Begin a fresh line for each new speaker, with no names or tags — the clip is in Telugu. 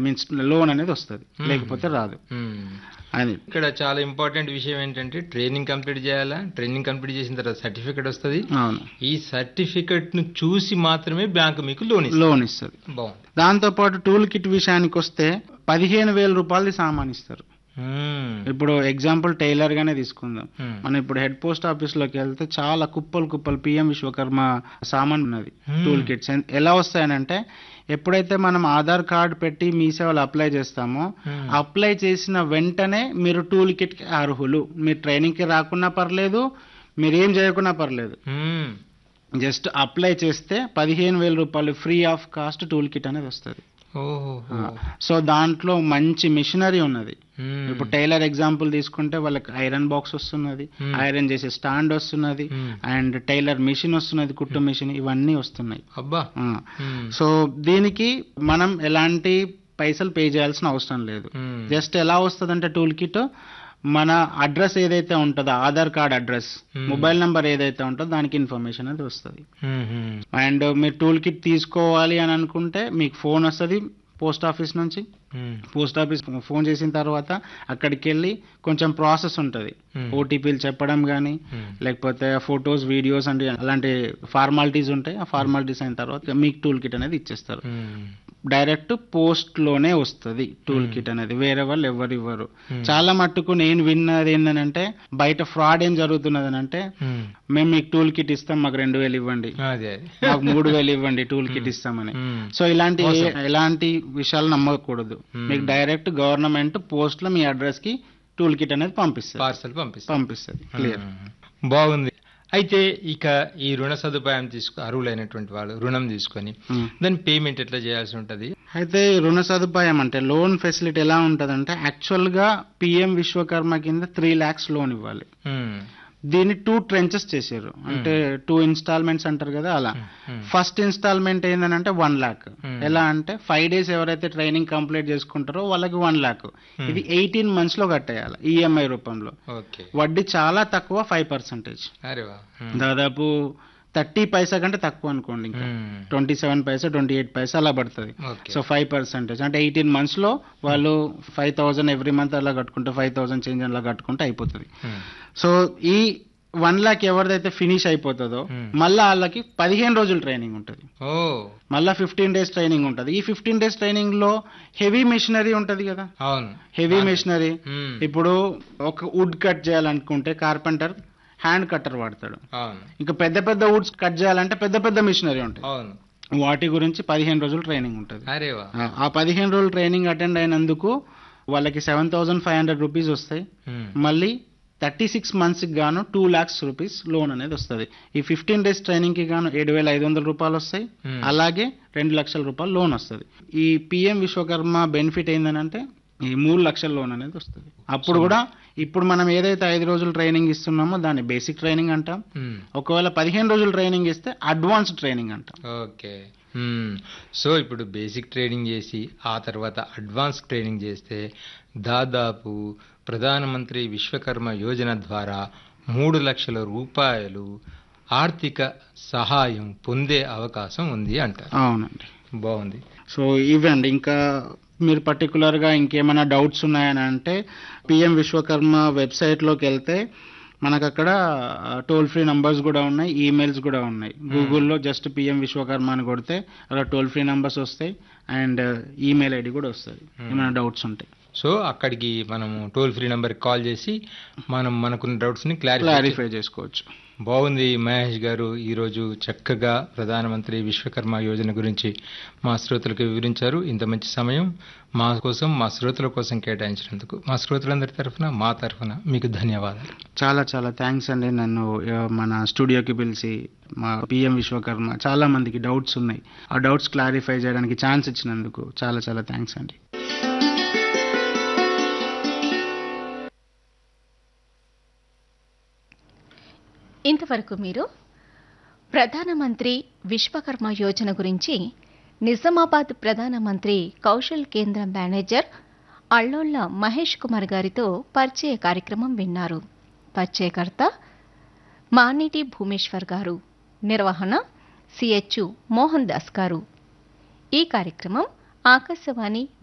మీన్స్ లోన్ అనేది వస్తుంది లేకపోతే రాదు
మ్మ్.
అది
ఇక్కడ చాలా ఇంపార్టెంట్ విషయం ఏంటంటే ట్రైనింగ్ కంప్లీట్ చేయాలా ట్రైనింగ్ కంప్లీట్ చేసిన తర్వాత సర్టిఫికేట్ వస్తుంది
అవును
ఈ సర్టిఫికెట్ ను చూసి మాత్రమే బ్యాంకు మీకు లోన్ ఇస్తుంది
లోన్ ఇస్తుంది
బాగుంది
దాంతో పాటు టూల్ కిట్ విషయానికి వస్తే పదిహేను వేల రూపాయలది సామాన్ ఇస్తారు
మ్మ్.
ఇప్పుడు ఎగ్జాంపుల్ టైలర్ గానే తీసుకుందాం
మ్మ్.
మనం ఇప్పుడు హెడ్ పోస్ట్ ఆఫీస్ లోకి వెళ్తే చాలా కుప్పలు కుప్పలు పిఎం విశ్వకర్మ సామాన్ ఉన్నది
Hmm.
టూల్ కిట్స్ ఎలా వస్తాయనంటే ఎప్పుడైతే మనం ఆధార్ కార్డ్ పెట్టి మీ సేవలు అప్లై చేస్తామో
Hmm.
అప్లై చేసిన వెంటనే మీరు టూల్ కిట్ కి అర్హులు మీరు ట్రైనింగ్ కి రాకున్నా పర్లేదు మీరు ఏం చేయకున్నా పర్లేదు
మ్మ్.
జస్ట్ అప్లై చేస్తే పదిహేను వేల రూపాయలు free of cost tool kit అనేది వస్తుంది
ఓహో
సో దాంట్లో మంచి మిషనరీ ఉన్నది
మ్మ్.
ఇప్పుడు టైలర్ ఎగ్జాంపుల్ తీసుకుంటే వాళ్ళకి ఐరన్ బాక్స్ వస్తున్నది
Hmm.
ఐరన్ చేసే స్టాండ్ వస్తున్నది
Hmm.
అండ్ టైలర్ మిషన్ వస్తున్నది కుట్టు మిషన్ ఇవన్నీ వస్తున్నాయి
అబ్బా
ఆ.
మ్మ్.
సో దీనికి మనం ఎలాంటి పైసలు పే చేయాల్సిన అవసరం లేదు
మ్మ్.
జస్ట్ ఎలా వస్తుందంటే టూల్ కిట్ మన అడ్రస్ ఏదైతే ఉంటుందో Aadhaar card address
Hmm.
Mobile number ఏదైతే ఉంటుందో దానికి ఇన్ఫర్మేషన్ అది వస్తుంది
మ్మ్. మ్మ్.
అండ్ మీరు టూల్ కిట్ తీసుకోవాలి అని అనుకుంటే మీకు ఫోన్ వస్తుంది పోస్ట్ ఆఫీస్ నుంచి
మ్మ్.
పోస్ట్ ఆఫీస్ ఫోన్ చేసిన తర్వాత అక్కడికి వెళ్ళి కొంచెం ప్రాసెస్ ఉంటుంది
Hmm.
ఓటీపీలు చెప్పడం కానీ
మ్మ్.
లేకపోతే ఫొటోస్ వీడియోస్ అంటే అలాంటి ఫార్మాలిటీస్ ఉంటాయి ఆ ఫార్మాలిటీస్ అయిన తర్వాత మీకు టూల్ కిట్ అనేది ఇచ్చేస్తారు
మ్మ్.
డైరెక్ట్ పోస్ట్ లోనే వస్తుంది టూల్ కిట్ అనేది వేరే వాళ్ళు ఎవరు ఇవ్వరు
Hmm.
చాలా మట్టుకు నేను విన్నది ఏంటంటే బయట ఫ్రాడ్ ఏం జరుగుతున్నది అంటే
మ్మ్.
మేము మీకు టూల్ కిట్ ఇస్తాం మాకు రెండు వేలు ఇవ్వండి
అదే అదే
మాకు మూడు వేలు ఇవ్వండి టూల్ కిట్ ఇస్తామని
మ్మ్.
సో ఇలాంటి
మోసం.
ఎలాంటి విషయాలు నమ్మకూడదు
Hmm.
మీకు డైరెక్ట్ గవర్నమెంట్ పోస్ట్ లో మీ అడ్రస్ కి టూల్ కిట్ అనేది పంపిస్తుంది
పార్సల్ పంపిస్తాం
పంపిస్తుంది క్లియర్
మ్మ్. బాగుంది అయితే ఇక ఈ రుణ సదుపాయం తీసుకు అర్హులైనటువంటి వాళ్ళు రుణం తీసుకొని దాని పేమెంట్ ఎట్లా చేయాల్సి ఉంటది
అయితే ఈ రుణ సదుపాయం అంటే లోన్ ఫెసిలిటీ ఎలా ఉంటదంటే యాక్చువల్ గా పిఎం విశ్వకర్మ కింద త్రీ లాక్స్ లోన్ ఇవ్వాలి
మ్మ్.
దీన్ని టూ ట్రెంచెస్ చేశారు అంటే టూ ఇన్స్టాల్మెంట్స్ అంటారు కదా అలా
మ్మ్.
ఫస్ట్ ఇన్స్టాల్మెంట్ ఏంటంటే వన్ లాక్
Hmm.
ఎలా అంటే ఫైవ్ డేస్ ఎవరైతే ట్రైనింగ్ కంప్లీట్ చేసుకుంటారో వాళ్ళకి వన్ లాక్ ఇది ఎయిటీన్ మంత్స్ లో కట్టేయాలి ఈఎంఐ రూపంలో
ఓకే
వడ్డీ చాలా తక్కువ ఫైవ్ పర్సెంటేజ్
అరే వా మ్మ్.
దాదాపు థర్టీ పైసా కంటే తక్కువ అనుకోండి ఇంకా
మ్మ్.
Twenty seven paisa twenty eight paisa అలా పడుతుంది
ఓకే
సో ఫైవ్ పర్సెంటేజ్ అంటే ఎయిటీన్ మంత్స్ లో వాళ్ళు ఫైవ్ థౌసండ్ ఎవ్రీ మంత్ అలా కట్టుకుంటే ఫైవ్ థౌసండ్ చేంజ్ అలా కట్టుకుంటే అయిపోతుంది
మ్మ్.
సో ఈ వన్ లాక్ ఎవరిదైతే ఫినిష్ అయిపోతుందో
Hmm.
మళ్ళా వాళ్ళకి పదిహేను రోజులు ట్రైనింగ్ ఉంటుంది
ఓ
మళ్ళా ఫిఫ్టీన్ డేస్ ట్రైనింగ్ ఉంటుంది ఈ ఫిఫ్టీన్ డేస్ ట్రైనింగ్ లో హెవీ మెషినరీ ఉంటది కదా
అవును
హెవీ మెషినరీ
మ్మ్.
ఇప్పుడు ఒక వుడ్ కట్ చేయాలనుకుంటే కార్పెంటర్ హ్యాండ్ కట్టర్ వాడతాడు
అవును
ఇంకా పెద్ద పెద్ద వుడ్స్ కట్ చేయాలంటే పెద్ద పెద్ద మిషనరీ ఉంటాయి
అవును
వాటి గురించి పదిహేను రోజులు ట్రైనింగ్ ఉంటుంది
అరే వా
ఆ- ఆ పదిహేను రోజులు ట్రైనింగ్ అటెండ్ అయినందుకు వాళ్ళకి seven thousand five hundred rupees వస్తాయి
మ్మ్.
మళ్ళీ థర్టీ సిక్స్ మంత్స్కి గాను టూ ల్యాక్స్ రూపీస్ లోన్ అనేది వస్తుంది ఈ ఫిఫ్టీన్ డేస్ ట్రైనింగ్కి గాను ఏడు వేల ఐదు వందల రూపాయలు వస్తాయి
Hmm.
అలాగే రెండు లక్షల రూపాయలు లోన్ వస్తుంది ఈ పిఎం విశ్వకర్మ బెనిఫిట్ ఏంటంటే ఈ మూడు లక్షల లోన్ అనేది వస్తుంది అప్పుడు కూడా ఇప్పుడు మనం ఏదైతే ఐదు రోజులు ట్రైనింగ్ ఇస్తున్నామో దాన్ని బేసిక్ ట్రైనింగ్ అంటాం
మ్మ్.
ఒకవేళ పదిహేను రోజులు ట్రైనింగ్ ఇస్తే అడ్వాన్స్ ట్రైనింగ్ అంటాం
ఓకే మ్మ్. సో ఇప్పుడు బేసిక్ ట్రైనింగ్ చేసి ఆ తర్వాత అడ్వాన్స్ ట్రైనింగ్ చేస్తే దాదాపు ప్రధానమంత్రి విశ్వకర్మ యోజన ద్వారా మూడు లక్షల రూపాయలు ఆర్థిక సహాయం పొందే అవకాశం ఉంది అంటారు
అవునండి
బాగుంది
సో ఇవండి ఇంకా మీరు పర్టికులర్గా ఇంకేమైనా డౌట్స్ ఉన్నాయని అంటే పిఎం విశ్వకర్మ వెబ్సైట్లోకి వెళ్తే మనకు అక్కడ టోల్ ఫ్రీ నంబర్స్ కూడా ఉన్నాయి ఈమెయిల్స్ కూడా ఉన్నాయి గూగుల్లో జస్ట్ పిఎం విశ్వకర్మ అని కొడితే అక్కడ టోల్ ఫ్రీ నంబర్స్ వస్తాయి అండ్ ఈమెయిల్ ఐడి కూడా వస్తుంది ఏమైనా డౌట్స్ ఉంటాయి
సో అక్కడికి మనము టోల్ ఫ్రీ నెంబర్కి కాల్ చేసి మనం మనకున్న డౌట్స్ని క్లారిఫై
క్లారిఫై చేసుకోవచ్చు
బాగుంది మహేష్ గారు ఈరోజు చక్కగా ప్రధానమంత్రి విశ్వకర్మ యోజన గురించి మా శ్రోతలకు వివరించారు ఇంత మంచి సమయం మా కోసం మా శ్రోతల కోసం కేటాయించినందుకు మా శ్రోతలందరి తరఫున మా తరఫున మీకు ధన్యవాదాలు
చాలా చాలా థ్యాంక్స్ అండి నన్ను ఆ, మన స్టూడియోకి పిలిచి మా పిఎం విశ్వకర్మ చాలా మందికి డౌట్స్ ఉన్నాయి ఆ డౌట్స్ క్లారిఫై చేయడానికి ఛాన్స్ ఇచ్చినందుకు చాలా చాలా థ్యాంక్స్ అండి
ఇంతవరకు మీరు ప్రధానమంత్రి విశ్వకర్మ యోజన గురించి నిజామాబాద్ ప్రధానమంత్రి కౌశల్ కేంద్ర మేనేజర్ అల్లోళ్ళ మహేష్ కుమార్ గారితో పరిచయ కార్యక్రమం విన్నారు పరిచయకర్త మానిటి భూమేశ్వర్ గారు నిర్వహణ సిహెచ్ మోహన్ దాస్ గారు ఈ కార్యక్రమం ఆకాశవాణి